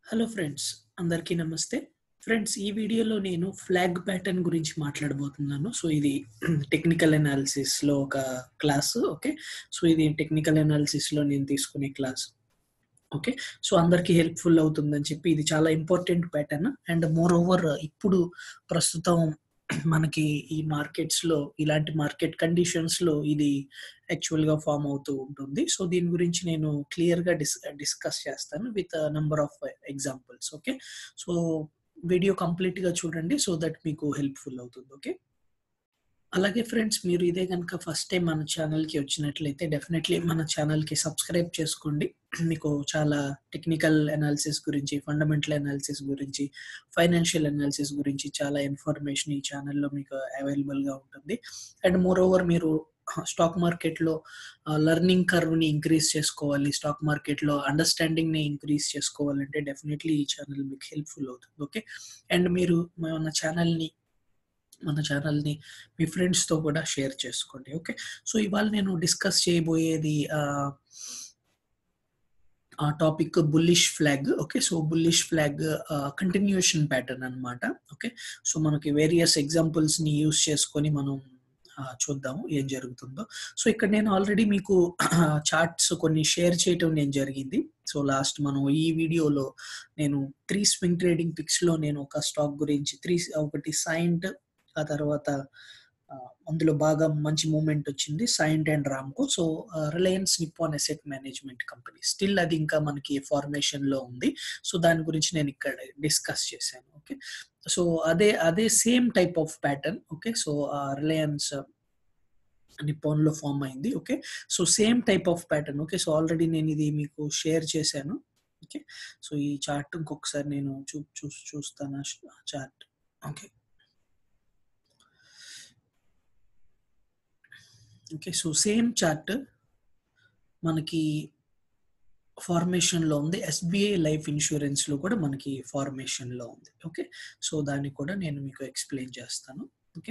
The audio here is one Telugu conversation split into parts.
హలో ఫ్రెండ్స్ అందరికీ నమస్తే ఫ్రెండ్స్ ఈ వీడియోలో నేను ఫ్లాగ్ ప్యాటర్న్ గురించి మాట్లాడబోతున్నాను సో ఇది టెక్నికల్ అనాలిసిస్ లో ఒక క్లాస్ ఓకే సో ఇది టెక్నికల్ అనాలిసిస్ లో నేను తీసుకునే క్లాస్ ఓకే సో అందరికీ హెల్ప్ఫుల్ అవుతుందని చెప్పి ఇది చాలా important pattern and more over ఇప్పుడు ప్రస్తుతం మనకి ఈ మార్కెట్స్ లో ఇలాంటి మార్కెట్ కండిషన్స్ లో ఇది యాక్చువల్ గా ఫామ్ అవుతూ ఉంటుంది సో దీని గురించి నేను క్లియర్ గా డిస్ డిస్కస్ చేస్తాను with number of examples okay so video complete గా చూడండి సో దట్ మీకు హెల్ప్ఫుల్ అవుతుంది ఓకే అలాగే ఫ్రెండ్స్ మీరు ఇదే కనుక ఫస్ట్ టైం మన ఛానల్కి వచ్చినట్లయితే డెఫినెట్లీ మన ఛానల్కి సబ్స్క్రైబ్ చేసుకోండి మీకు చాలా టెక్నికల్ అనాలిసిస్ గురించి ఫండమెంటల్ అనాలిసిస్ గురించి ఫైనాన్షియల్ అనాలిసిస్ గురించి చాలా ఇన్ఫర్మేషన్ ఈ ఛానల్లో మీకు అవైలబుల్గా ఉంటుంది అండ్ మోర్ ఓవర్ మీరు స్టాక్ మార్కెట్లో లర్నింగ్ కర్వ్ని ఇంక్రీజ్ చేసుకోవాలి స్టాక్ మార్కెట్లో అండర్స్టాండింగ్ని ఇంక్రీజ్ చేసుకోవాలంటే డెఫినెట్లీ ఈ ఛానల్ మీకు హెల్ప్ఫుల్ అవుతుంది ఓకే అండ్ మీరు మన ఛానల్ని మన ఛానల్ని మీ ఫ్రెండ్స్తో కూడా షేర్ చేసుకోండి ఓకే సో ఇవాళ నేను డిస్కస్ చేయబోయేది ఆ topic bullish flag okay so bullish flag continuation pattern అనమాట ఓకే సో మనకి వేరియస్ ఎగ్జాంపుల్స్ని యూస్ చేసుకొని మనం చూద్దాము ఏం జరుగుతుందో సో ఇక్కడ నేను ఆల్రెడీ మీకు చార్ట్స్ కొన్ని షేర్ చేయటం నేను జరిగింది సో లాస్ట్ మనం ఈ వీడియోలో నేను త్రీ స్వింగ్ ట్రేడింగ్ పిక్స్లో నేను ఒక స్టాక్ గురించి త్రీ ఒకటి సైంట్ ఆ తర్వాత అందులో బాగా మంచి మూమెంట్ వచ్చింది Cyient and Ramco so Reliance Nippon asset management company still అది ఇంకా మనకి ఫార్మేషన్ లో ఉంది సో దాని గురించి నేను ఇక్కడ డిస్కస్ చేశాను ఓకే సో అదే అదే same type of pattern okay so Reliance Nippon లో ఫామ్ అయింది okay so same type of pattern okay so already నేను ఇది మీకు షేర్ చేశాను ఓకే సో ఈ చార్ట్ ఇంకొకసారి నేను చూ చూ చూస్తాను chart okay okay so same chart మనకి ఫార్మేషన్లో ఉంది ఎస్బీఐ లైఫ్ ఇన్సూరెన్స్లో కూడా మనకి ఫార్మేషన్లో ఉంది ఓకే సో దాన్ని కూడా నేను మీకు ఎక్స్ప్లెయిన్ చేస్తాను ఓకే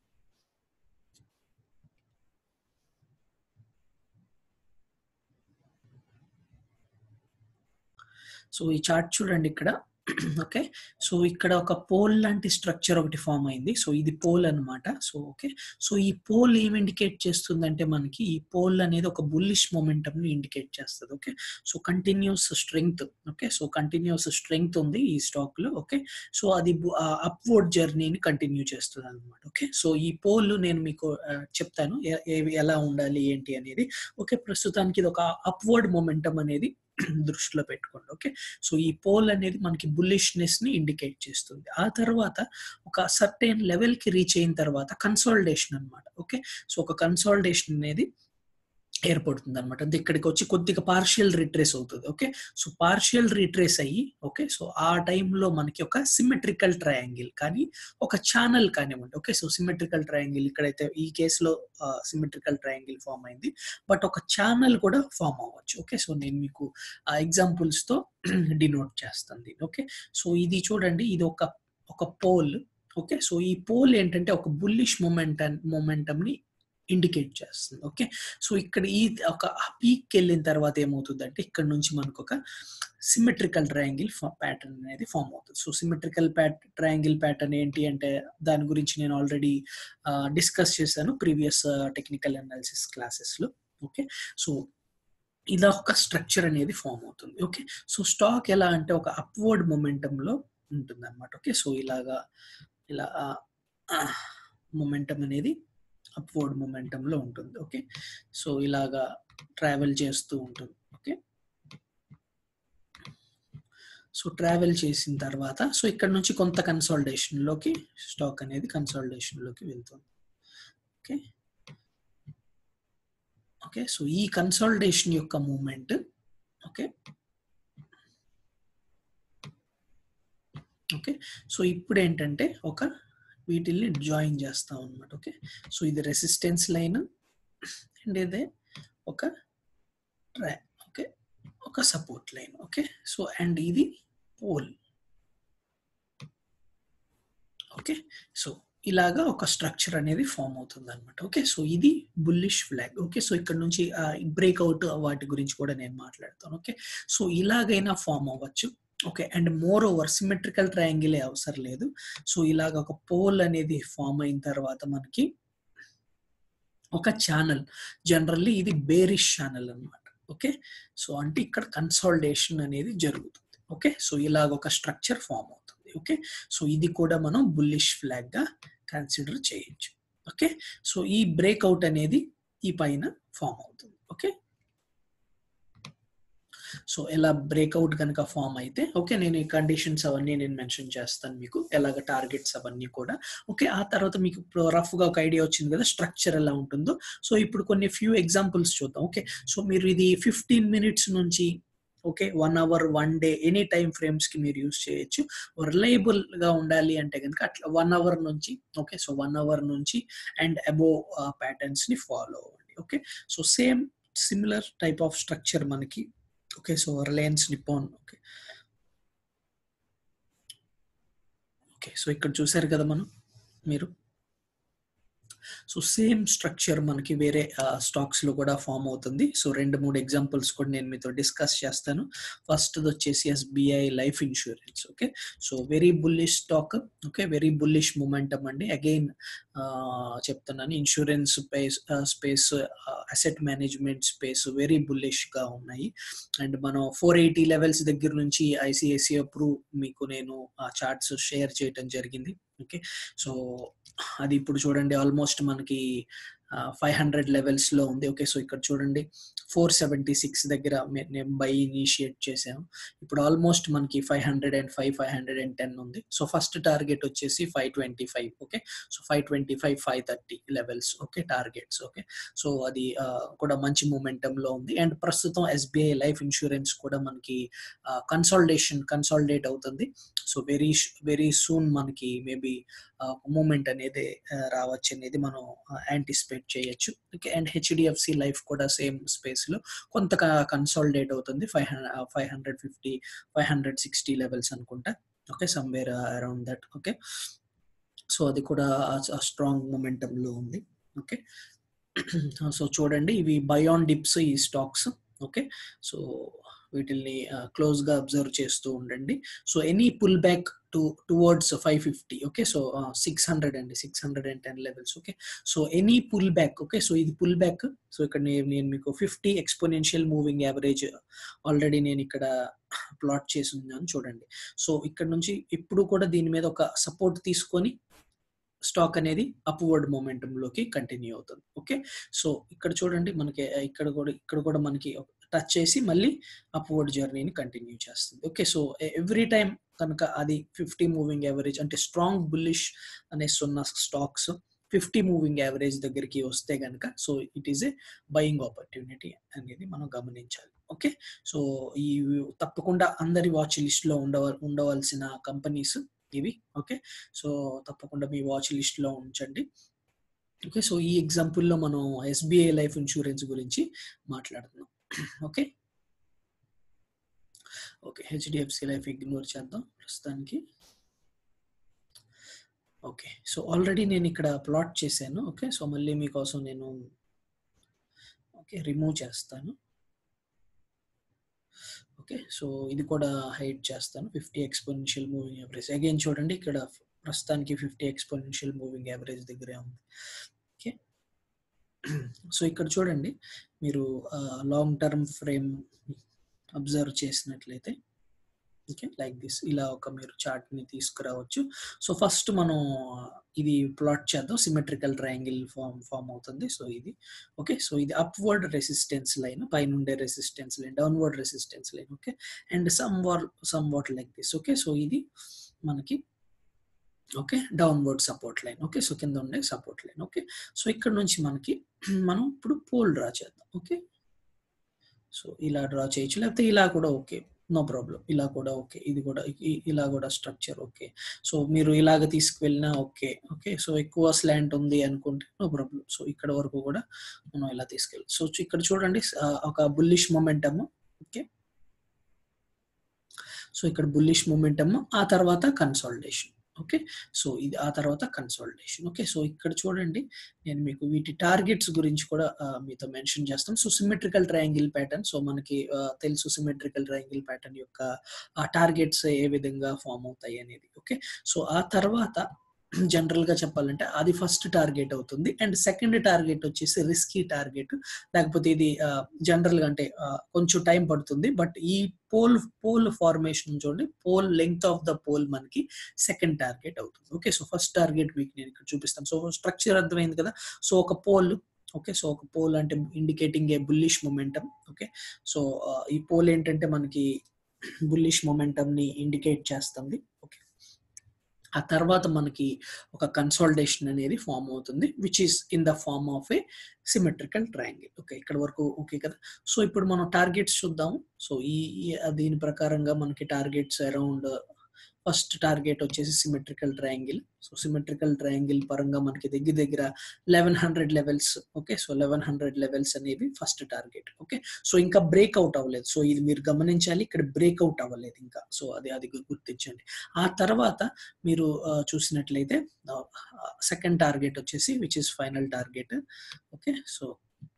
సో ఈ చార్ట్ చూడండి ఇక్కడ ఓకే సో ఇక్కడ ఒక పోల్ లాంటి స్ట్రక్చర్ ఒకటి ఫామ్ అయింది సో ఇది పోల్ అనమాట సో ఓకే సో ఈ పోల్ ఏం ఇండికేట్ చేస్తుందంటే మనకి ఈ పోల్ అనేది ఒక బుల్లిష్ మొమెంటమ్ ని ఇండికేట్ చేస్తుంది okay so continuous strength okay so continuous strength ఉంది ఈ స్టాక్ లో ఓకే సో అది అప్వర్డ్ జర్నీని కంటిన్యూ చేస్తుంది అనమాట ఓకే సో ఈ పోల్ నేను మీకు చెప్తాను ఎలా ఉండాలి ఏంటి అనేది ఓకే ప్రస్తుతానికి ఇది ఒక అప్వర్డ్ మొమెంటమ్ అనేది దృష్టిలో పెట్టుకోండి ఓకే సో ఈ పోల్ అనేది మనకి బుల్లిష్నెస్ ని ఇండికేట్ చేస్తుంది ఆ తర్వాత ఒక సర్టెన్ లెవెల్ కి రీచ్ అయిన తర్వాత కన్సాలిడేషన్ అనమాట ఓకే సో ఒక కన్సాలిడేషన్ అనేది ఏర్పడుతుంది అనమాట అంటే ఇక్కడికి వచ్చి కొద్దిగా పార్షియల్ రిట్రేస్ అవుతుంది ఓకే సో పార్షియల్ రిట్రేస్ అయ్యి ఓకే సో ఆ టైంలో మనకి ఒక సిమెట్రికల్ ట్రయాంగిల్ కానీ ఒక ఛానల్ కానివ్వండి ఓకే సో సిమెట్రికల్ ట్రయాంగిల్ ఇక్కడైతే ఈ కేసులో సిమెట్రికల్ ట్రయాంగిల్ ఫామ్ అయింది బట్ ఒక ఛానల్ కూడా ఫామ్ అవ్వచ్చు ఓకే సో నేను మీకు ఆ ఎగ్జాంపుల్స్ తో డినోట్ చేస్తాను ఓకే సో ఇది చూడండి ఇది ఒక ఒక పోల్ ఓకే సో ఈ పోల్ ఏంటంటే ఒక బుల్లిష్ మొమెంటం మొమెంటమ్ ని ఇండికేట్ చేస్తుంది ఓకే సో ఇక్కడ ఈ ఒక పీక్ వెళ్ళిన తర్వాత ఏమవుతుంది ఇక్కడ నుంచి మనకు ఒక సిమెట్రికల్ ట్రయాంగిల్ ప్యాటర్న్ అనేది ఫామ్ అవుతుంది so symmetrical pat triangle pattern ఏంటి అంటే దాని గురించి నేను ఆల్రెడీ డిస్కస్ చేశాను ప్రీవియస్ టెక్నికల్ అనాలిసిస్ క్లాసెస్లో ఓకే సో ఇలా ఒక స్ట్రక్చర్ అనేది ఫామ్ అవుతుంది ఓకే సో స్టాక్ ఎలా అంటే ఒక అప్వర్డ్ మొమెంటంలో ఉంటుంది అనమాట ఓకే సో ఇలాగా ఇలా మొమెంటం అనేది అప్వర్డ్ మొమెంటంలో ఉంటుంది ఓకే సో ఇలాగా ట్రావెల్ చేస్తూ ఉంటుంది ఓకే సో ట్రావెల్ చేసిన తర్వాత సో ఇక్కడ నుంచి కొంత కన్సాలిడేషన్లోకి స్టాక్ అనేది కన్సాలిడేషన్లోకి వెళ్తుంది ఓకే ఓకే సో ఈ కన్సాలిడేషన్ యొక్క మూమెంట్ ఓకే ఓకే సో ఇప్పుడు ఏంటంటే ఒక వీటిల్ని జాయిన్ చేస్తాం అనమాట ఓకే సో ఇది రెసిస్టెన్స్ లైన్ అండ్ ఇదే ఒక ట్రా ఓకే ఒక support line okay so and ఇది పోల్ ఓకే సో ఇలాగా ఒక స్ట్రక్చర్ అనేది ఫామ్ అవుతుంది అనమాట ఓకే సో ఇది బుల్లిష్ ఫ్లాగ్ ఓకే సో ఇక్కడ నుంచి బ్రేక్అవుట్ వాటి గురించి కూడా నేను మాట్లాడతాను ఓకే సో ఇలాగైనా ఫామ్ అవ్వచ్చు okay and more over symmetrical ట్రయాంగిలే అవసరం లేదు సో ఇలాగ ఒక పోల్ అనేది ఫామ్ అయిన తర్వాత మనకి ఒక ఛానల్ జనరల్లీ ఇది బేరిష్ ఛానల్ అన్నమాట ఓకే సో అంటే ఇక్కడ కన్సాలిడేషన్ అనేది జరుగుతుంది ఓకే సో ఇలాగ ఒక స్ట్రక్చర్ ఫామ్ అవుతుంది ఓకే సో ఇది కూడా మనం బుల్లిష్ ఫ్లాగ్ గా కన్సిడర్ చేయొచ్చు ఓకే సో ఈ బ్రేక్అవుట్ అనేది ఈ పైన ఫామ్ అవుతుంది ఓకే సో ఎలా బ్రేక్అవుట్ కనుక ఫామ్ అయితే ఓకే నేను ఈ కండిషన్స్ అవన్నీ నేను మెన్షన్ చేస్తాను మీకు ఎలాగ టార్గెట్స్ అవన్నీ కూడా ఓకే ఆ తర్వాత మీకు రఫ్ గా ఒక ఐడియా వచ్చింది కదా స్ట్రక్చర్ ఎలా ఉంటుందో సో ఇప్పుడు కొన్ని ఫ్యూ ఎగ్జాంపుల్స్ చూద్దాం ఓకే సో మీరు ఇది ఫిఫ్టీన్ మినిట్స్ నుంచి okay one hour one day any time frames కి మీరు యూస్ చేయొచ్చు రిలయబుల్ గా ఉండాలి అంటే కనుక అట్లా వన్ అవర్ నుంచి ఓకే సో వన్ అవర్ నుంచి అండ్ అబోవ్ ప్యాటర్న్స్ ని ఫాలో అవ్వండి okay so same similar type of structure మనకి okay so Reliance Nippon okay okay so ఇక్కడ చూసారు కదా మనం మీరు సో సేమ్ స్ట్రక్చర్ మనకి వేరే స్టాక్స్ లో కూడా ఫామ్ అవుతుంది సో రెండు మూడు ఎగ్జాంపుల్స్ కూడా నేను మీతో డిస్కస్ చేస్తాను ఫస్ట్ వచ్చేసి SBI life insurance okay so very bullish stock okay very bullish momentum అండి అగైన్ చెప్తున్నాను insurance space space asset management space very bullish గా ఉన్నాయి అండ్ మనం ఫోర్ ఎయిటీ లెవెల్స్ దగ్గర నుంచి ఐసిఐసి అప్రూవ్ మీకు నేను ఆ చార్ట్స్ షేర్ చేయటం జరిగింది ఓకే సో అది ఇప్పుడు చూడండి ఆల్మోస్ట్ మనకి ఫైవ్ హండ్రెడ్ లెవెల్స్ లో ఉంది ఓకే సో ఇక్కడ చూడండి ఫోర్ సెవెంటీ సిక్స్ దగ్గర నేను బై ఇనిషియేట్ చేసాము ఇప్పుడు ఆల్మోస్ట్ మనకి five hundred and five five hundred and ten ఉంది సో ఫస్ట్ టార్గెట్ వచ్చేసి five twenty five okay so five twenty five five thirty levels okay targets okay so అది కూడా మంచి మూమెంటం లో ఉంది అండ్ ప్రస్తుతం ఎస్బీఐ లైఫ్ ఇన్సూరెన్స్ కూడా మనకి కన్సాలిడేషన్ కన్సాలిడేట్ అవుతుంది సో వెరీ వెరీ సూన్ మనకి మేబీ మూమెంట్ అనేది రావచ్చు అనేది మనం యాంటిసిపేట్ చేయొచ్చు ఓకే అండ్ హెచ్డిఎఫ్సి లైఫ్ కూడా సేమ్ స్పేస్ లో కొంత కన్సాలిడేట్ అవుతుంది five five hundred fifty five hundred sixty levels అనుకుంటా okay somewhere around that okay so అది కూడా స్ట్రాంగ్ మూమెంటం లో ఉంది ఓకే సో చూడండి ఇవి బయాన్ డిప్స్ ఈ స్టాక్స్ ఓకే సో వీటిల్ని క్లోజ్ గా అబ్జర్వ్ చేస్తూ ఉండండి so any pull back to towards five fifty okay so six hundred అండి six hundred and ten levels okay so any pull back okay so ఇది పుల్ బ్యాక్ సో ఇక్కడ నేను నేను మీకు fifty exponential moving average already నేను ఇక్కడ ప్లాట్ చేసి ఉన్నాను చూడండి సో ఇక్కడ నుంచి ఇప్పుడు కూడా దీని మీద ఒక సపోర్ట్ తీసుకొని స్టాక్ అనేది అప్వర్డ్ మొమెంటం లోకి కంటిన్యూ అవుతుంది ఓకే సో ఇక్కడ చూడండి మనకి ఇక్కడ కూడా ఇక్కడ కూడా మనకి టచ్ చేసి మళ్ళీ అప్వర్డ్ జర్నీని కంటిన్యూ చేస్తుంది ఓకే సో ఎవ్రీ టైం కనుక అది ఫిఫ్టీ మూవింగ్ యావరేజ్ అంటే స్ట్రాంగ్ బుల్లిష్ అనేసి ఉన్న స్టాక్స్ ఫిఫ్టీ మూవింగ్ యావరేజ్ దగ్గరికి వస్తే కనుక so it is a buying opportunity అనేది మనం గమనించాలి ఓకే సో ఈ తప్పకుండా అందరి వాచ్ లిస్ట్ లో ఉండవ ఉండవలసిన కంపెనీస్ ఇవి ఓకే సో తప్పకుండా మీ వాచ్ లిస్ట్ లో ఉంచండి ఓకే సో ఈ ఎగ్జాంపుల్లో మనం ఎస్బీఐ లైఫ్ ఇన్సూరెన్స్ గురించి మాట్లాడుతున్నాం okay okay HDFC life ignore చేద్దాం ప్రస్తుతానికి ఓకే సో ఆల్రెడీ నేను ఇక్కడ ప్లాట్ చేశాను ఓకే సో మళ్ళీ మీకోసం నేను ఓకే రిమూవ్ చేస్తాను ఓకే సో ఇది కూడా హైట్ చేస్తాను fifty exponential moving average again చూడండి ఇక్కడ ప్రస్తుతానికి ఫిఫ్టీ ఎక్స్పోనెన్షియల్ మూవింగ్ యావరేజ్ దగ్గరే ఉంది ఓకే సో ఇక్కడ చూడండి మీరు లాంగ్ టర్మ్ ఫ్రేమ్ అబ్జర్వ్ చేసినట్లయితే ఓకే లైక్ దిస్ ఇలా ఒక మీరు చార్ట్ ని తీసుకురావచ్చు సో ఫస్ట్ మనం ఇది ప్లాట్ చేద్దాం సిమెట్రికల్ ట్రయాంగిల్ ఫామ్ ఫామ్ అవుతుంది సో ఇది ఓకే సో ఇది అప్వర్డ్ రెసిస్టెన్స్ లైన్ పైన ఉండే resistance line downward resistance line okay and somewhere somewhat like this okay so ఇది మనకి okay downward support line okay so కింద ఉండే సపోర్ట్ లైన్ ఓకే సో ఇక్కడ నుంచి మనకి మనం ఇప్పుడు పోల్ డ్రా చేద్దాం ఓకే సో ఇలా డ్రా చేయొచ్చు లేకపోతే ఇలా కూడా ఓకే నో ప్రాబ్లం ఇలా కూడా ఓకే ఇది కూడా ఇలా కూడా స్ట్రక్చర్ ఓకే సో మీరు ఇలాగ తీసుకువెళ్ళినా ఓకే ఓకే సో ఎక్కువ స్లాంట్ ఉంది అనుకుంటే నో ప్రాబ్లం సో ఇక్కడ వరకు కూడా మనం ఇలా తీసుకెళ్ళి సో ఇక్కడ చూడండి ఒక బుల్లిష్ మొమెంటమ్ ఓకే సో ఇక్కడ బుల్లిష్ మొమెంటమ్ ఆ తర్వాత కన్సాలిడేషన్ ఓకే సో ఇది ఆ తర్వాత కన్సాలిడేషన్ ఓకే సో ఇక్కడ చూడండి నేను మీకు వీటి టార్గెట్స్ గురించి కూడా ఆ, మీతో మెన్షన్ చేస్తాను so symmetrical triangle pattern so మనకి ఆ, తెలుసు సిమెట్రికల్ ట్రయాంగిల్ ప్యాటర్న్ యొక్క ఆ టార్గెట్స్ ఏ విధంగా ఫామ్ అవుతాయి అనేది ఓకే సో ఆ తర్వాత జనరల్ గా చెప్పాలంటే అది ఫస్ట్ టార్గెట్ అవుతుంది అండ్ సెకండ్ టార్గెట్ వచ్చేసి రిస్కీ టార్గెట్ లేకపోతే ఇది జనరల్ గా అంటే ఆ, కొంచెం టైం పడుతుంది బట్ ఈ పోల్ పోల్ ఫార్మేషన్ చూడండి pole length of the pole మనకి సెకండ్ టార్గెట్ అవుతుంది ఓకే సో ఫస్ట్ టార్గెట్ మీకు నేను ఇక్కడ చూపిస్తాను సో స్ట్రక్చర్ అర్థమైంది కదా సో ఒక పోల్ ఓకే సో ఒక పోల్ అంటే indicating a bullish momentum okay so ఈ పోల్ ఏంటంటే మనకి బుల్లిష్ మొమెంటం ని ఇండికేట్ చేస్తుంది ఓకే ఆ తర్వాత మనకి ఒక కన్సాలిడేషన్ అనేది ఫామ్ అవుతుంది which is in the form of a symmetrical triangle okay ఇక్కడ వరకు ఓకే కదా సో ఇప్పుడు మనం టార్గెట్స్ చూద్దాము సో ఈ ఈ- దీని ప్రకారంగా మనకి టార్గెట్స్ అరౌండ్ ఫస్ట్ టార్గెట్ వచ్చేసి symmetrical triangle so symmetrical triangle పరంగా మనకి దగ్గర దగ్గర eleven hundred levels okay so eleven hundred levels అనేవి ఫస్ట్ టార్గెట్ ఓకే సో ఇంకా బ్రేక్ అవుట్ అవ్వలేదు సో ఇది మీరు గమనించాలి ఇక్కడ బ్రేక్ అవుట్ అవ్వలేదు ఇంకా సో అది అది గుర్తించండి ఆ తర్వాత మీరు ఆ, చూసినట్లయితే సెకండ్ టార్గెట్ వచ్చేసి which is final target okay so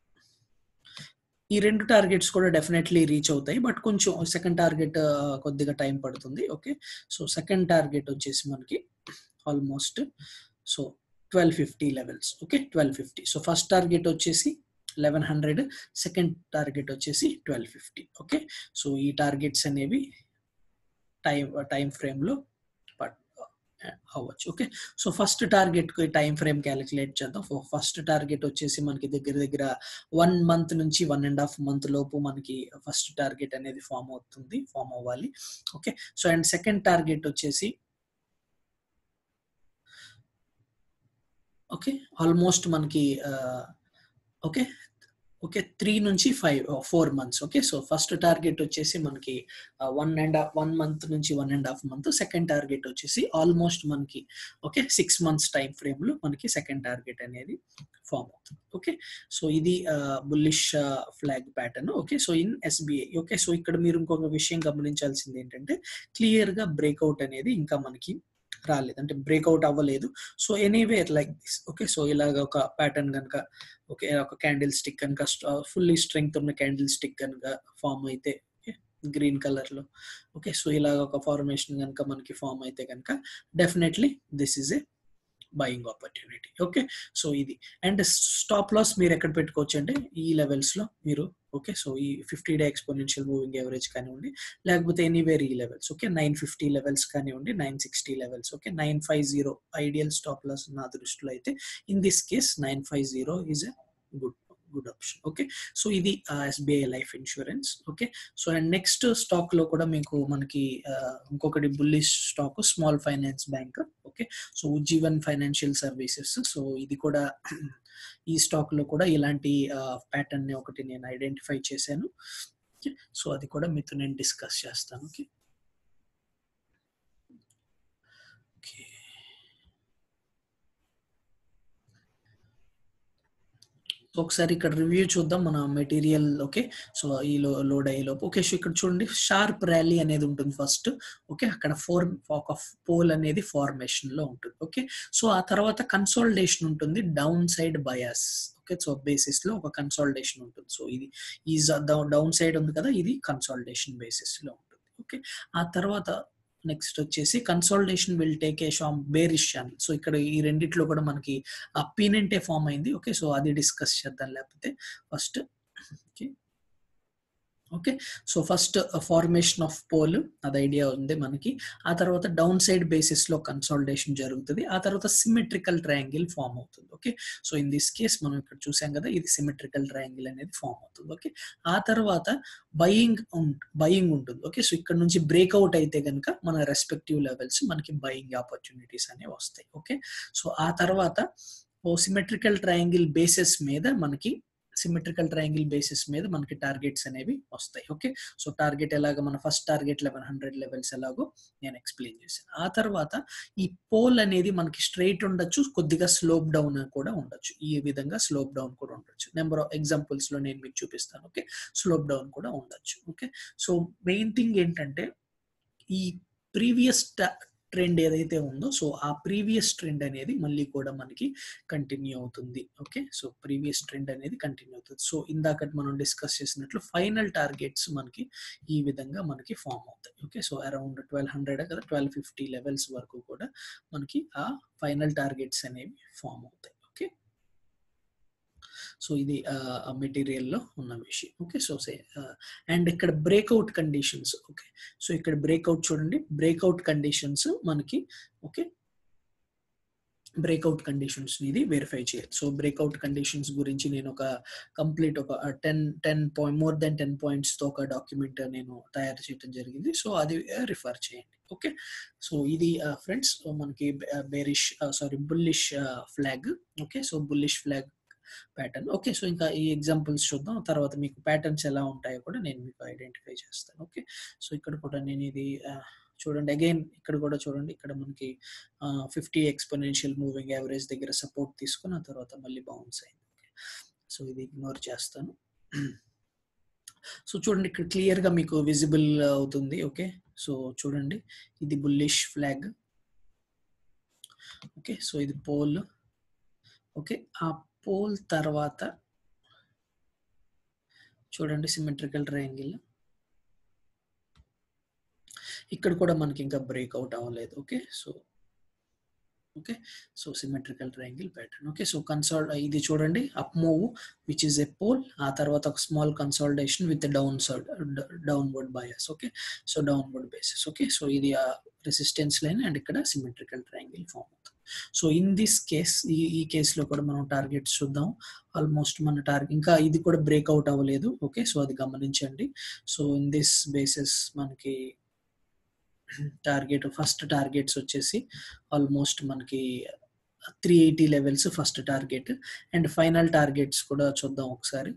ఈ రెండు టార్గెట్స్ కూడా డెఫినెట్లీ రీచ్ అవుతాయి బట్ కొంచెం సెకండ్ టార్గెట్ కొద్దిగా టైం పడుతుంది ఓకే సో సెకండ్ టార్గెట్ వచ్చేసి మనకి almost so twelve fifty levels okay twelve fifty so first target వచ్చేసి లెవెన్ హండ్రెడ్ సెకండ్ టార్గెట్ వచ్చేసి ట్వెల్వ్ ఫిఫ్టీ ఓకే సో ఈ టార్గెట్స్ అనేవి టైం టైం ఫ్రేమ్లో అవ్వచ్చు ఓకే సో ఫస్ట్ టార్గెట్ కి టైం ఫ్రేమ్ క్యాలిక్యులేట్ చేద్దాం ఫస్ట్ టార్గెట్ వచ్చేసి మనకి దగ్గర దగ్గర వన్ మంత్ నుంచి వన్ అండ్ హాఫ్ మంత్ లోపు మనకి ఫస్ట్ టార్గెట్ అనేది ఫామ్ అవుతుంది ఫామ్ అవ్వాలి okay so and second target వచ్చేసి ఓకే ఆల్మోస్ట్ మనకి ఓకే ఓకే త్రీ నుంచి five four months okay so first target వచ్చేసి మనకి వన్ అండ్ వన్ మంత్ నుంచి one and half month second target వచ్చేసి ఆల్మోస్ట్ మనకి okay six months time frame లో మనకి సెకండ్ టార్గెట్ అనేది ఫామ్ అవుతుంది ఓకే సో ఇది bullish flag pattern okay so in SBI okay so ఇక్కడ మీరు ఇంకొక విషయం గమనించాల్సింది ఏంటంటే క్లియర్ గా బ్రేక్అవుట్ అనేది ఇంకా మనకి రాలేదు అంటే బ్రేక్అవుట్ అవ్వలేదు so anyway like this okay so ఇలాగ ఒక ప్యాటర్న్ కనుక ఓకే ఒక క్యాండిల్ స్టిక్ కనుక ఫుల్లీ స్ట్రెంగ్త్ ఉన్న క్యాండిల్ స్టిక్ కనుక ఫామ్ అయితే గ్రీన్ కలర్ లో ఓకే సో ఇలాగ ఒక ఫార్మేషన్ కనుక మనకి ఫామ్ అయితే కనుక definitely this is a buying opportunity okay so ఇది అండ్ స్టాప్ లాస్ మీరు ఎక్కడ పెట్టుకోవచ్చు అంటే ఈ లెవెల్స్ లో మీరు ఓకే సో ఈ fifty day exponential moving average కానివ్వండి లేకపోతే ఎనీవేర్ ఈ levels okay nine fifty levels కానివ్వండి nine sixty levels okay nine five zero ideal stop loss నా దృష్టిలో అయితే in this case nine five zero is a good good option okay so ఇది SBI life insurance okay so and next stock లో కూడా మీకు మనకి ఇంకొకటి bullish stock small finance bank okay so Ujjivan financial services so ఇది కూడా ఈ స్టాక్ లో కూడా ఇలాంటి ప్యాటర్న్ ని ఒకటి నేను ఐడెంటిఫై చేశాను సో అది కూడా మీతో నేను డిస్కస్ చేస్తాను ఓకే ఓకే ఒకసారి ఇక్కడ రివ్యూ చూద్దాం మన మెటీరియల్ ఓకే సో ఈ లోడ్ అయ్యే లోపు ఓకే సో ఇక్కడ చూడండి షార్ప్ ర్యాలీ అనేది ఉంటుంది ఫస్ట్ ఓకే అక్కడ ఫోర్ ఒక పోల్ అనేది ఫార్మేషన్ లో ఉంటుంది ఓకే సో ఆ తర్వాత కన్సాలిడేషన్ ఉంటుంది down side bias okay so basis లో ఒక కన్సాలిడేషన్ ఉంటుంది సో ఇది ఈ డౌన్ సైడ్ ఉంది కదా ఇది కన్సాలిడేషన్ బేసిస్ లో ఉంటుంది ఓకే ఆ తర్వాత నెక్స్ట్ వచ్చేసి consolidation will take a sham bearish channel so ఇక్కడ ఈ రెండిట్లో కూడా మనకి ఆ పీనెంటే ఫామ్ అయింది ఓకే సో అది డిస్కస్ చేద్దాం లేకపోతే first okay okay so first formation of pole అది ఐడియా ఉంది మనకి ఆ తర్వాత డౌన్ సైడ్ బేసిస్ లో కన్సాలిడేషన్ జరుగుతుంది ఆ తర్వాత సిమెట్రికల్ ట్రయాంగిల్ ఫామ్ అవుతుంది okay so in this case మనం ఇక్కడ చూసాం కదా ఇది సిమెట్రికల్ ట్రయాంగిల్ అనేది ఫామ్ అవుతుంది ఓకే ఆ తర్వాత బయింగ్ బయింగ్ ఉంటుంది ఓకే సో ఇక్కడ నుంచి బ్రేక్అవుట్ అయితే కనుక మన రెస్పెక్టివ్ లెవెల్స్ మనకి బయింగ్ ఆపర్చునిటీస్ అనేవి వస్తాయి ఓకే సో ఆ తర్వాత ఓ సిమెట్రికల్ ట్రయాంగిల్ బేసిస్ మీద మనకి సిమెట్రికల్ ట్రయాంగిల్ బేసిస్ మీద మనకి టార్గెట్స్ అనేవి వస్తాయి ఓకే సో టార్గెట్ ఎలాగ మన first target eleven hundred levels ఎలాగో నేను ఎక్స్ప్లెయిన్ చేశాను ఆ తర్వాత ఈ పోల్ అనేది మనకి స్ట్రైట్ ఉండొచ్చు కొద్దిగా స్లోప్ డౌన్ కూడా ఉండొచ్చు ఈ విధంగా స్లోప్ డౌన్ కూడా ఉండొచ్చు నెంబర్ ఆఫ్ ఎగ్జాంపుల్స్ లో నేను మీకు చూపిస్తాను ఓకే స్లోప్ డౌన్ కూడా ఉండొచ్చు ఓకే సో మెయిన్ థింగ్ ఏంటంటే ఈ ప్రీవియస్ ట్రెండ్ ఏదైతే ఉందో సో ఆ ప్రీవియస్ ట్రెండ్ అనేది మళ్ళీ కూడా మనకి కంటిన్యూ అవుతుంది ఓకే సో ప్రీవియస్ ట్రెండ్ అనేది కంటిన్యూ అవుతుంది సో ఇందాక మనం డిస్కస్ చేసినట్లు ఫైనల్ టార్గెట్స్ మనకి ఈ విధంగా మనకి ఫామ్ అవుతాయి okay so around twelve hundred కదా ట్వెల్వ్ ఫిఫ్టీ లెవెల్స్ వరకు కూడా మనకి ఆ ఫైనల్ టార్గెట్స్ అనేవి ఫామ్ అవుతాయి ఓకే సో ఇది మెటీరియల్లో ఉన్న విషయం ఓకే సో సే అండ్ ఇక్కడ బ్రేక్అవుట్ కండిషన్స్ ఓకే సో ఇక్కడ బ్రేక్అవుట్ చూడండి బ్రేక్అవుట్ కండిషన్స్ మనకి ఓకే బ్రేక్అవుట్ కండిషన్స్ ఇది వెరిఫై చేయాలి సో బ్రేక్అవుట్ కండిషన్స్ గురించి నేను ఒక కంప్లీట్ ఒక ten ten point more than ten పాయింట్స్తో ఒక డాక్యుమెంట్ నేను తయారు చేయడం జరిగింది సో అది రిఫర్ చేయండి ఓకే సో ఇది ఫ్రెండ్స్ మనకి bearish sorry bullish flag okay so bullish flag pattern okay so ఇంకా ఈ ఎగ్జాంపుల్స్ చూద్దాం తర్వాత మీకు ప్యాటర్న్స్ ఎలా ఉంటాయో కూడా నేను మీకు ఐడెంటిఫై చేస్తాను ఓకే సో ఇక్కడ కూడా నేను ఇది చూడండి అగైన్ ఇక్కడ కూడా చూడండి ఇక్కడ మనకి ఫిఫ్టీ ఎక్స్పోనెన్షియల్ మూవింగ్ యావరేజ్ దగ్గర సపోర్ట్ తీసుకుని ఆ తర్వాత మళ్ళీ బౌన్స్ అయింది సో ఇది ఇగ్నోర్ చేస్తాను సో చూడండి ఇక్కడ క్లియర్గా మీకు విజిబుల్ అవుతుంది ఓకే సో చూడండి ఇది బుల్లిష్ ఫ్లాగ్ ఓకే సో ఇది పోల్ ఓకే ఆ పోల్ తర్వాత చూడండి సిమెట్రికల్ ట్రయాంగిల్ ఇక్కడ కూడా మనకి ఇంకా బ్రేక్అవుట్ అవ్వలేదు okay so okay so symmetrical triangle pattern okay so కన్సాల్ ఇది చూడండి up move which is a pole ఆ తర్వాత ఒక small consultation with down side downward bias okay so downward basis okay so ఇది ఆ రెసిస్టెన్స్ లైన్ అండ్ ఇక్కడ సిమెట్రికల్ ట్రయాంగిల్ ఫామ్ అవుతుంది సో ఇన్ దిస్ కేస్ ఈ ఈ కేసులో కూడా మనం టార్గెట్స్ చూద్దాం ఆల్మోస్ట్ మన టార్గెట్ ఇంకా ఇది కూడా బ్రేక్అవుట్ అవ్వలేదు ఓకే సో అది గమనించండి సో ఇన్ దిస్ బేసిస్ మనకి టార్గెట్ ఫస్ట్ టార్గెట్స్ వచ్చేసి ఆల్మోస్ట్ మనకి three eighty levels first target and final targets కూడా చూద్దాం ఒకసారి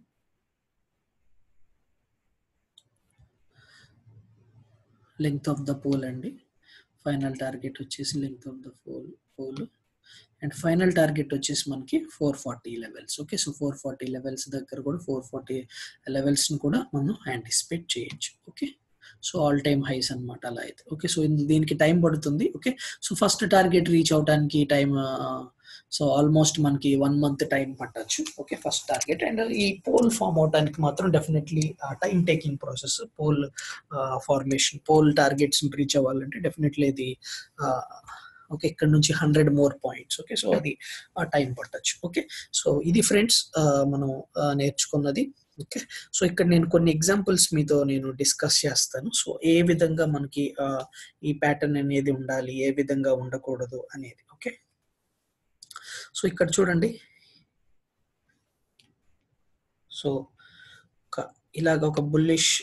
లెంగ్త్ ఆఫ్ ద పోల్ అండి ఫైనల్ టార్గెట్ వచ్చేసి length of the pole pole and final target వచ్చేసి మనకి four forty levels okay so four forty levels దగ్గర కూడా ఫోర్ ఫార్టీ లెవెల్స్ని కూడా మనం యాంటిసిపేట్ చేయొచ్చు okay so all time highs అనమాట అలా అయితే ఓకే సో దీనికి టైం పడుతుంది okay so first target reach అవడానికి టైం సో ఆల్మోస్ట్ మనకి వన్ మంత్ టైం పట్టచ్చు ఓకే ఫస్ట్ టార్గెట్ అండ్ ఈ పోల్ ఫామ్ అవడానికి మాత్రం definitely time taking process pole formation pole targets reach అవ్వాలంటే డెఫినెట్లీ ఇది ఓకే ఇక్కడ నుంచి hundred more points okay so అది టైం పట్టచ్చు ఓకే సో ఇది ఫ్రెండ్స్ మనం నేర్చుకున్నది ఓకే సో ఇక్కడ నేను కొన్ని ఎగ్జాంపుల్స్ మీతో నేను డిస్కస్ చేస్తాను సో ఏ విధంగా మనకి ఈ ప్యాటర్న్ అనేది ఉండాలి ఏ విధంగా ఉండకూడదు అనేది ఓకే సో ఇక్కడ చూడండి సో ఇలాగ ఒక బుల్లిష్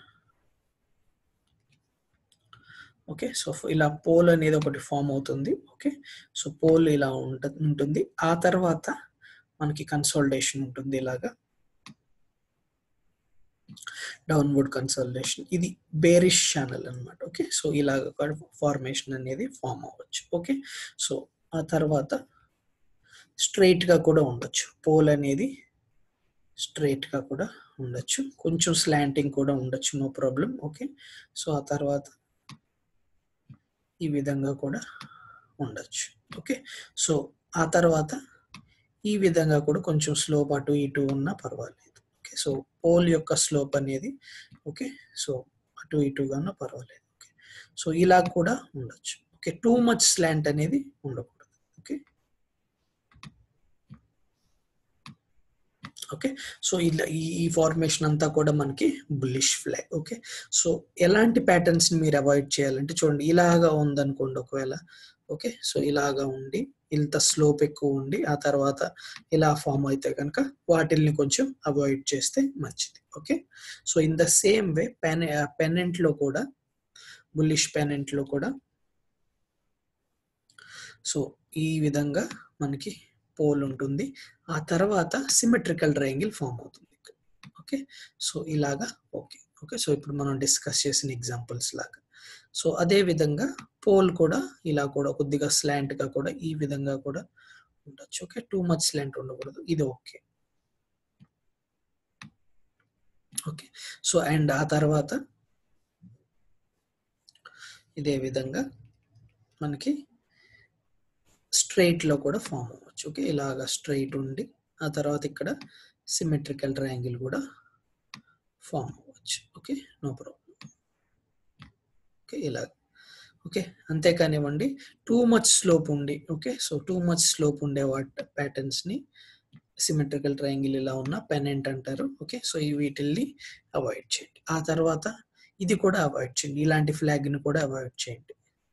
ఓకే సో ఇలా పోల్ అనేది ఒకటి ఫామ్ అవుతుంది ఓకే సో పోల్ ఇలా ఉంటుంది ఆ తర్వాత మనకి కన్సల్టేషన్ ఉంటుంది ఇలాగా డౌన్వర్డ్ కన్సల్టేషన్ ఇది బేరిష్ ఛానల్ అనమాట ఓకే సో ఇలాగ ఫార్మేషన్ అనేది ఫామ్ అవ్వచ్చు ఓకే సో ఆ తర్వాత స్ట్రైట్గా కూడా ఉండొచ్చు పోల్ అనేది స్ట్రైట్గా కూడా ఉండొచ్చు కొంచెం స్లాంటింగ్ కూడా ఉండొచ్చు నో ప్రాబ్లం ఓకే సో ఆ తర్వాత ఈ విధంగా కూడా ఉండొచ్చు ఓకే సో ఆ తర్వాత ఈ విధంగా కూడా కొంచెం స్లోప్ అటు ఇటు ఉన్నా పర్వాలేదు ఓకే సో పోల్ యొక్క స్లోప్ అనేది ఓకే సో అటు ఇటుగా ఉన్నా పర్వాలేదు ఓకే సో ఇలా కూడా ఉండొచ్చు ఓకే టూ మచ్ స్లాంట్ అనేది ఉండకూడదు ఓకే ఓకే సో ఇలా ఈ ఫార్మేషన్ అంతా కూడా మనకి బుల్లిష్ ఫ్లాగ్ ఓకే సో ఎలాంటి ప్యాటర్న్స్ ని మీరు అవాయిడ్ చేయాలంటే చూడండి ఇలాగా ఉందనుకోండి ఒకవేళ ఓకే సో ఇలాగా ఉండి ఇంత స్లోప్ ఎక్కువ ఉండి ఆ తర్వాత ఇలా ఫామ్ అయితే కనుక వాటిల్ని కొంచెం అవాయిడ్ చేస్తే మంచిది okay so in the same way pen pennant లో కూడా బుల్లిష్ పెనెంట్ లో కూడా సో ఈ విధంగా మనకి పోల్ ఉంటుంది ఆ తర్వాత సిమెట్రికల్ ట్రయాంగిల్ ఫామ్ అవుతుంది ఓకే సో ఇలాగా ఓకే ఓకే సో ఇప్పుడు మనం డిస్కస్ చేసిన ఎగ్జాంపుల్స్ లాగా సో అదే విధంగా పోల్ కూడా ఇలా కూడా కొద్దిగా స్లాంట్ గా కూడా ఈ విధంగా కూడా ఉండొచ్చు ఓకే టూ మచ్ స్లాంట్ ఉండకూడదు ఇది ఓకే ఓకే సో అండ్ ఆ తర్వాత ఇదే విధంగా మనకి స్ట్రైట్ లో కూడా ఫామ్ అవ్వచ్చు ఓకే ఇలాగా స్ట్రైట్ ఉండి ఆ తర్వాత ఇక్కడ సిమెట్రికల్ ట్రయాంగిల్ కూడా ఫామ్ అవ్వచ్చు ఓకే నో ప్రాబ్లం ఓకే ఇలా ఓకే అంతేకానివ్వండి టూ మచ్ స్లోప్ ఉండి okay so too much slope ఉండే వాట్ ప్యాటర్న్స్ ని సిమెట్రికల్ ట్రయాంగిల్ ఇలా ఉన్న పెనెంట్ అంటారు ఓకే సో ఈ వీటిల్ని అవాయిడ్ చేయండి ఆ తర్వాత ఇది కూడా అవాయిడ్ చేయండి ఇలాంటి ఫ్లాగ్ ని కూడా అవాయిడ్ చేయండి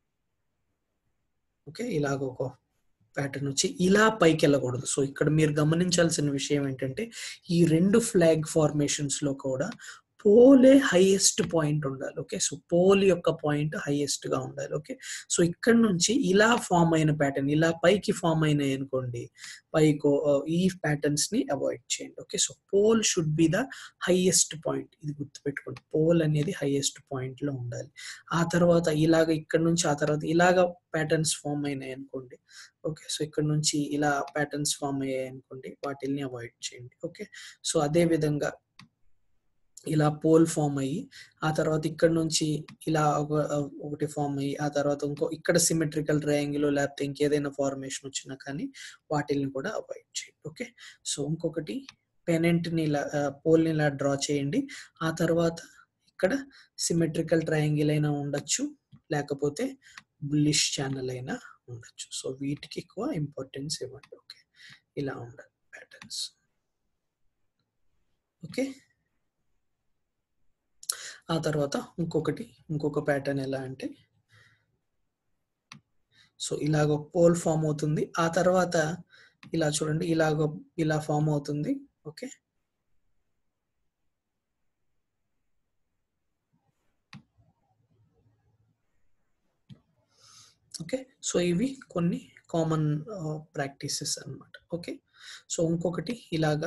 ఓకే ఇలాగ ఒక ప్యాటర్న్ వచ్చి ఇలా పైకి వెళ్ళకూడదు సో ఇక్కడ మీరు గమనించాల్సిన విషయం ఏంటంటే ఈ రెండు ఫ్లాగ్ ఫార్మేషన్స్ లో కూడా పోలే హైయెస్ట్ పాయింట్ ఉండాలి ఓకే సో పోల్ యొక్క పాయింట్ హైయెస్ట్ గా ఉండాలి ఓకే సో ఇక్కడ నుంచి ఇలా ఫామ్ అయిన ప్యాటర్న్ ఇలా పైకి ఫామ్ అయినాయి అనుకోండి పైకో ఈ ప్యాటర్న్స్ ని అవాయిడ్ చేయండి okay so pole should be the highest point ఇది గుర్తుపెట్టుకోండి పోల్ అనేది హైయెస్ట్ పాయింట్ లో ఉండాలి ఆ తర్వాత ఇలాగ ఇక్కడ నుంచి ఆ తర్వాత ఇలాగ ప్యాటర్న్స్ ఫామ్ అయినాయి అనుకోండి ఓకే సో ఇక్కడ నుంచి ఇలా ప్యాటర్న్స్ ఫామ్ అయ్యాయి అనుకోండి వాటిల్ని అవాయిడ్ చేయండి ఓకే సో అదే విధంగా ఇలా పోల్ ఫామ్ అయ్యి ఆ తర్వాత ఇక్కడ నుంచి ఇలా ఒక- ఒకటి ఫామ్ అయ్యి ఆ తర్వాత ఇంకో ఇక్కడ సిమెట్రికల్ ట్రయాంగిల్ లేకపోతే ఇంకేదైనా ఫార్మేషన్ వచ్చినా కానీ వాటిల్ని కూడా అవాయిడ్ చేయండి ఓకే సో ఇంకొకటి పెనెంట్ ని ఇలా పోల్ ని ఇలా డ్రా చేయండి ఆ తర్వాత ఇక్కడ సిమెట్రికల్ ట్రయాంగిల్ అయినా ఉండొచ్చు లేకపోతే బుల్లిష్ ఛానల్ అయినా ఉండొచ్చు సో వీటికి ఎక్కువ ఇంపార్టెన్స్ ఇవ్వండి ఓకే ఇలా ఉండాలి ప్యాటర్న్స్ ఓకే ఆ తర్వాత ఇంకొకటి ఇంకొక ప్యాటర్న్ ఎలా అంటే సో ఇలాగ పోల్ ఫామ్ అవుతుంది ఆ తర్వాత ఇలా చూడండి ఇలాగ ఇలా ఫామ్ అవుతుంది ఓకే ఓకే సో ఇవి కొన్ని కామన్ ప్రాక్టీసెస్ అన్నమాట ఓకే సో ఇంకొకటి ఇలాగా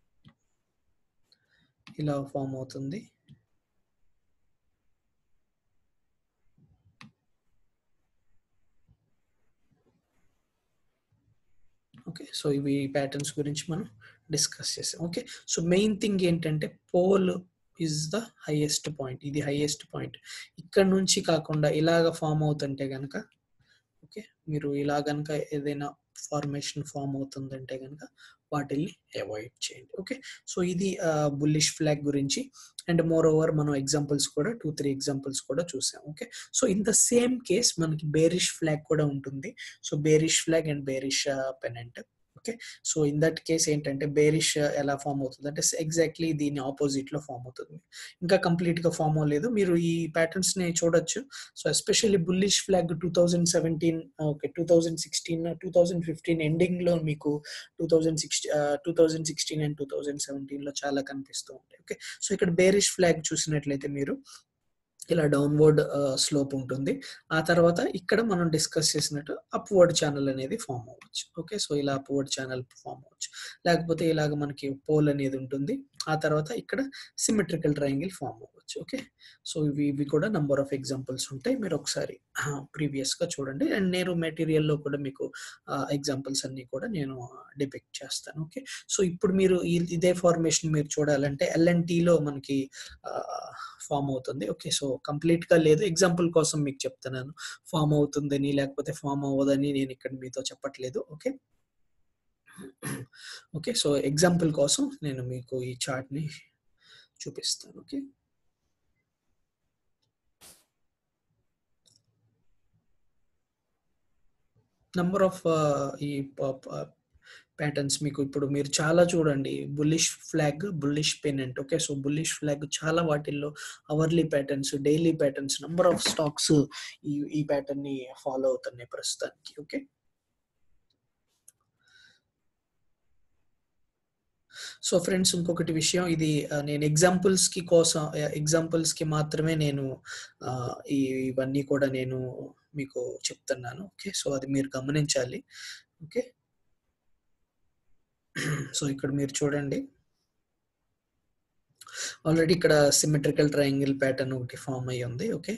ఇలా ఫామ్ అవుతుంది ఓకే సో ఇవి ప్యాటర్న్స్ గురించి మనం డిస్కస్ చేసాం ఓకే సో మెయిన్ థింగ్ ఏంటంటే pole is the highest point ఇది హైయెస్ట్ పాయింట్ ఇక్కడ నుంచి కాకుండా ఇలాగ ఫామ్ అవుతుంటే కనుక ఓకే మీరు ఇలా కనుక ఏదైనా ఫార్మేషన్ ఫామ్ అవుతుందంటే కనుక వాటిల్ని అవాయిడ్ చేయండి ఓకే సో ఇది బుల్లిష్ ఫ్లాగ్ గురించి అండ్ మోర్ ఓవర్ మనం ఎగ్జాంపుల్స్ కూడా టూ త్రీ ఎగ్జాంపుల్స్ కూడా చూసాం okay so in the same case మనకి బేరిష్ ఫ్లాగ్ కూడా ఉంటుంది so bearish flag and bearish pennant okay so in that case ఏంటంటే బేరిష్ ఎలా ఫామ్ అవుతుంది అంటే ఎగ్జాక్ట్లీ దీని ఆపోజిట్ లో ఫామ్ అవుతుంది ఇంకా కంప్లీట్ గా ఫామ్ అవ్వలేదు మీరు ఈ ప్యాటర్న్స్ ని చూడొచ్చు so especially bullish flag two thousand seventeen okay two thousand sixteen two thousand fifteen ending లో మీకు two thousand sixty two thousand sixteen and two thousand seventeen లో చాలా కనిపిస్తూ ఉంటాయి ఓకే సో ఇక్కడ బేరిష్ ఫ్లాగ్ చూసినట్లయితే మీరు ఇలా డౌన్వర్డ్ స్లోప్ ఉంటుంది ఆ తర్వాత ఇక్కడ మనం డిస్కస్ చేసినట్టు అప్వర్డ్ ఛానల్ అనేది ఫామ్ అవ్వచ్చు ఓకే సో ఇలా అప్వర్డ్ ఛానల్ ఫామ్ అవ్వచ్చు లేకపోతే ఇలాగ మనకి పోల్ అనేది ఉంటుంది ఆ తర్వాత ఇక్కడ సిమెట్రికల్ ట్రయాంగిల్ ఫామ్ అవ్వచ్చు ఓకే సో ఇవి ఇవి కూడా నంబర్ ఆఫ్ ఎగ్జాంపుల్స్ ఉంటాయి మీరు ఒకసారి ప్రీవియస్ గా చూడండి అండ్ నేను మెటీరియల్లో కూడా మీకు ఎగ్జాంపుల్స్ అన్ని కూడా నేను డిపెక్ట్ చేస్తాను ఓకే సో ఇప్పుడు మీరు ఈ- ఇదే ఫార్మేషన్ మీరు చూడాలంటే ఎల్ఎన్టీలో మనకి ఫామ్ అవుతుంది ఓకే సో కంప్లీట్ గా లేదు ఎగ్జాంపుల్ కోసం మీకు చెప్తున్నాను ఫామ్ అవుతుందని లేకపోతే ఫామ్ అవ్వదని నేను ఇక్కడ మీతో చెప్పట్లేదు ఓకే ఓకే సో ఎగ్జాంపుల్ కోసం నేను మీకు ఈ చార్ట్ ని చూపిస్తాను ఓకే నంబర్ ఆఫ్ ఈ ప్యాటర్న్స్ మీకు ఇప్పుడు మీరు చాలా చూడండి bullish flag bullish pennant okay so bullish flag చాలా వాటిల్లో hourly patterns daily patterns number of stocks ఈ ఈ ప్యాటర్న్ ని ఫాలో అవుతున్నాయి ప్రస్తుతానికి ఓకే సో ఫ్రెండ్స్ ఇంకొకటి విషయం ఇది ఆ, నేను ఎగ్జాంపుల్స్ కి కోసం ఎగ్జాంపుల్స్ కి మాత్రమే నేను ఆ, ఈ ఇవన్నీ కూడా నేను మీకు చెప్తున్నాను ఓకే సో అది మీరు గమనించాలి ఓకే సో ఇక్కడ మీరు చూడండి ఆల్రెడీ ఇక్కడ సిమెట్రికల్ ట్రయాంగిల్ ప్యాటర్న్ ఒకటి ఫామ్ అయ్యి ఉంది ఓకే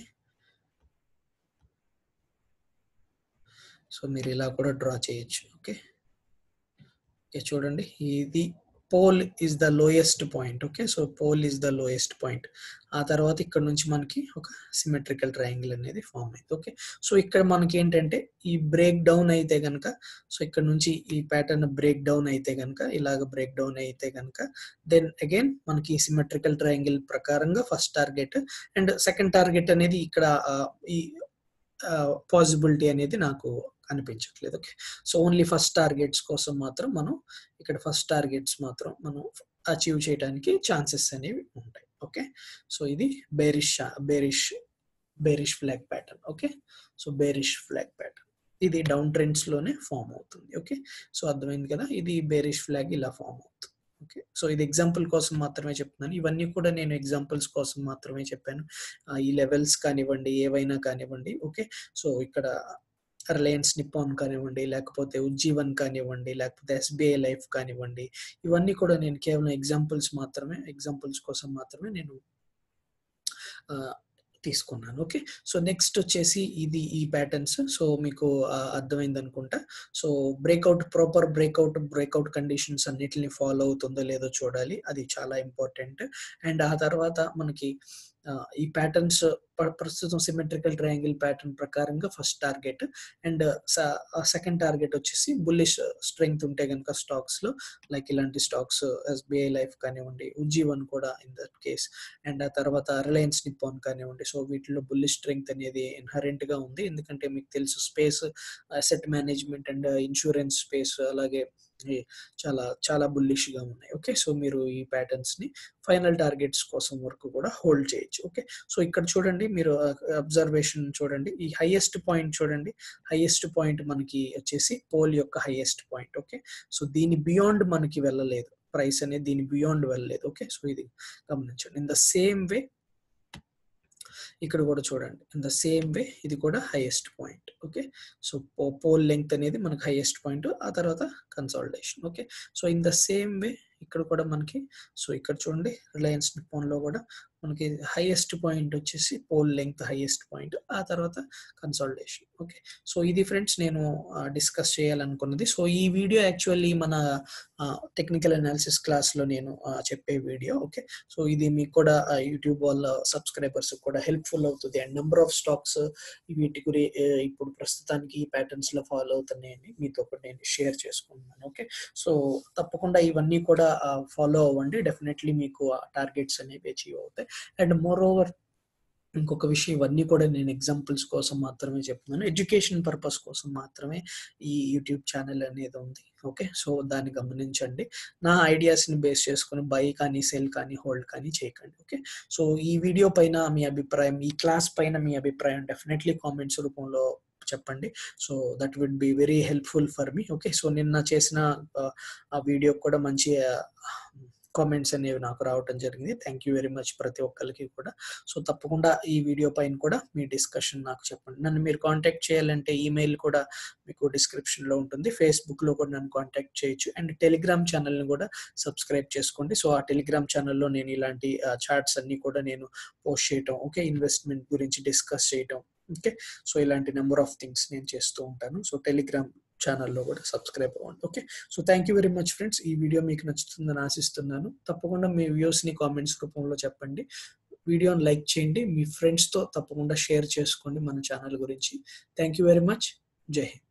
సో మీరు ఇలా కూడా డ్రా చేయొచ్చు ఓకే ఓకే చూడండి ఇది pole is the lowest point okay so pole is the lowest point ఆ తర్వాత ఇక్కడ నుంచి మనకి ఒక సిమెట్రికల్ ట్రయాంగిల్ అనేది ఫామ్ అయింది ఓకే సో ఇక్కడ మనకి ఏంటంటే ఈ బ్రేక్ డౌన్ అయితే కనుక సో ఇక్కడ నుంచి ఈ ప్యాటర్న్ బ్రేక్ డౌన్ అయితే కనుక ఇలాగ బ్రేక్ డౌన్ అయితే కనుక దెన్ అగైన్ మనకి సిమెట్రికల్ ట్రయాంగిల్ ప్రకారంగా first target and second target అనేది ఇక్కడ ఈ పాసిబిలిటీ అనేది నాకు అనిపించట్లేదు okay so only first targets కోసం మాత్రం మనం ఇక్కడ ఫస్ట్ టార్గెట్స్ మాత్రం మనం అచీవ్ చేయడానికి ఛాన్సెస్ అనేవి ఉంటాయి ఓకే సో ఇది bearish bearish bearish flag pattern okay so bearish flag pattern ఇది డౌన్ ట్రెండ్స్ లోనే ఫామ్ అవుతుంది ఓకే సో అర్థమైంది కదా ఇది బేరిష్ ఫ్లాగ్ ఇలా ఫామ్ అవుతుంది ఓకే సో ఇది ఎగ్జాంపుల్ కోసం మాత్రమే చెప్తున్నాను ఇవన్నీ కూడా నేను ఎగ్జాంపుల్స్ కోసం మాత్రమే చెప్పాను ఈ లెవెల్స్ కానివ్వండి ఏవైనా కానివ్వండి ఓకే సో ఇక్కడ రిలయన్స్ నిప్పాన్ కానివ్వండి లేకపోతే ఉజ్జీవన్ కానివ్వండి లేకపోతే ఎస్బీఐ లైఫ్ కానివ్వండి ఇవన్నీ కూడా నేను కేవలం ఎగ్జాంపుల్స్ మాత్రమే ఎగ్జాంపుల్స్ కోసం మాత్రమే నేను తీసుకున్నాను ఓకే సో నెక్స్ట్ వచ్చేసి ఇది ఈ ప్యాటర్న్స్ సో మీకు అర్థమైంది అనుకుంటా so breakout proper breakout breakout conditions అన్నిటిని ఫాలో అవుతుందో లేదో చూడాలి అది చాలా ఇంపార్టెంట్ అండ్ ఆ తర్వాత మనకి ఈ ప్యాటర్న్స్ ప్రస్తుతం సిమెట్రికల్ ట్రయాంగిల్ ప్యాటర్న్ ప్రకారంగా first target and second target వచ్చేసి బుల్లిష్ స్ట్రెంగ్త్ ఉంటే కనుక స్టాక్స్ లో లైక్ ఇలాంటి స్టాక్స్ ఎస్బీఐ లైఫ్ కానివ్వండి ఉజ్జీవన్ కూడా ఇన్ దట్ కేస్ అండ్ ఆ తర్వాత రిలయన్స్ నిప్పాన్ కానివ్వండి సో వీటిలో బుల్లిష్ స్ట్రెంగ్త్ అనేది ఇన్హరెంట్ గా ఉంది ఎందుకంటే మీకు తెలుసు space asset management and insurance space అలాగే చాలా చాలా బుల్లిష్ గా ఉన్నాయి ఓకే సో మీరు ఈ ప్యాటర్న్స్ ని ఫైనల్ టార్గెట్స్ కోసం వరకు కూడా హోల్డ్ చేయొచ్చు ఓకే సో ఇక్కడ చూడండి మీరు అబ్జర్వేషన్ చూడండి ఈ హైయెస్ట్ పాయింట్ చూడండి హైయెస్ట్ పాయింట్ మనకి వచ్చేసి పోల్ యొక్క హైయెస్ట్ పాయింట్ ఓకే సో దీని బియాండ్ మనకి వెళ్ళలేదు ప్రైస్ అనేది దీని బియాండ్ వెళ్ళలేదు ఓకే సో ఇది గమనించండి ఇన్ ద సేమ్ వే ఇక్కడ కూడా చూడండి ఇన్ ద సేమ్ వే ఇది కూడా highest point okay so pole length అనేది మనకి హైయెస్ట్ పాయింట్ ఆ తర్వాత consolidation okay so in the same way ఇక్కడ కూడా మనకి సో ఇక్కడ చూడండి రిలయన్స్ నిప్పాన్ లో కూడా మనకి హైయెస్ట్ పాయింట్ వచ్చేసి పోల్ లెంగ్త్ హైయెస్ట్ పాయింట్ ఆ తర్వాత కన్సాలిడేషన్ ఓకే సో ఇది ఫ్రెండ్స్ నేను డిస్కస్ చేయాలనుకున్నది సో ఈ వీడియో యాక్చువల్లీ మన టెక్నికల్ అనాలిసిస్ క్లాస్ లో నేను చెప్పే వీడియో ఓకే సో ఇది మీకు కూడా యూట్యూబ్ వాళ్ళ సబ్స్క్రైబర్స్ కూడా హెల్ప్ఫుల్ అవుతుంది అండ్ నెంబర్ ఆఫ్ స్టాక్స్ వీటి గురి ఇప్పుడు ప్రస్తుతానికి ఈ ప్యాటర్న్స్ లో ఫాలో అవుతున్నాయని మీతో కూడా నేను షేర్ చేసుకుంటున్నాను ఓకే సో తప్పకుండా ఇవన్నీ కూడా ఫాలో అవ్వండి డెఫినెట్లీ మీకు టార్గెట్స్ అనేవి అచీవ్ అవుతాయి అండ్ మోర్ ఓవర్ ఇంకొక విషయం ఇవన్నీ కూడా నేను ఎగ్జాంపుల్స్ కోసం మాత్రమే చెప్తున్నాను ఎడ్యుకేషన్ పర్పస్ కోసం మాత్రమే ఈ యూట్యూబ్ ఛానల్ అనేది ఉంది ఓకే సో దాన్ని గమనించండి నా ఐడియాస్ని బేస్ చేసుకుని బై కానీ సెల్ కానీ హోల్డ్ కానీ చేయకండి ఓకే సో ఈ వీడియో పైన మీ అభిప్రాయం ఈ క్లాస్ పైన మీ అభిప్రాయం డెఫినెట్లీ కామెంట్స్ రూపంలో చెప్పండి so that would be very helpful for me okay so నిన్న చేసిన ఆ వీడియో కూడా మంచి కామెంట్స్ అనేవి నాకు రావటం జరిగింది థ్యాంక్ యూ వెరీ మచ్ ప్రతి ఒక్కరికి కూడా సో తప్పకుండా ఈ వీడియో పైన కూడా మీ డిస్కషన్ నాకు చెప్పండి నన్ను మీరు కాంటాక్ట్ చేయాలంటే ఈమెయిల్ కూడా మీకు డిస్క్రిప్షన్లో ఉంటుంది ఫేస్బుక్లో కూడా నన్ను కాంటాక్ట్ చేయొచ్చు అండ్ టెలిగ్రామ్ ఛానల్ని కూడా సబ్స్క్రైబ్ చేసుకోండి సో ఆ టెలిగ్రామ్ ఛానల్లో నేను ఇలాంటి చార్ట్స్ అన్ని కూడా నేను పోస్ట్ చేయటం ఓకే ఇన్వెస్ట్మెంట్ గురించి డిస్కస్ చేయటం ఓకే సో ఇలాంటి నెంబర్ ఆఫ్ థింగ్స్ నేను చేస్తూ ఉంటాను సో టెలిగ్రామ్ ఛానల్లో కూడా సబ్స్క్రైబ్ అవ్వండి okay so thank you very much friends ఈ వీడియో మీకు నచ్చుతుందని ఆశిస్తున్నాను తప్పకుండా మీ వ్యూస్ని కామెంట్స్ రూపంలో చెప్పండి వీడియోని లైక్ చేయండి మీ ఫ్రెండ్స్తో తప్పకుండా షేర్ చేసుకోండి మన ఛానల్ గురించి థ్యాంక్ యూ వెరీ మచ్ జై హింద్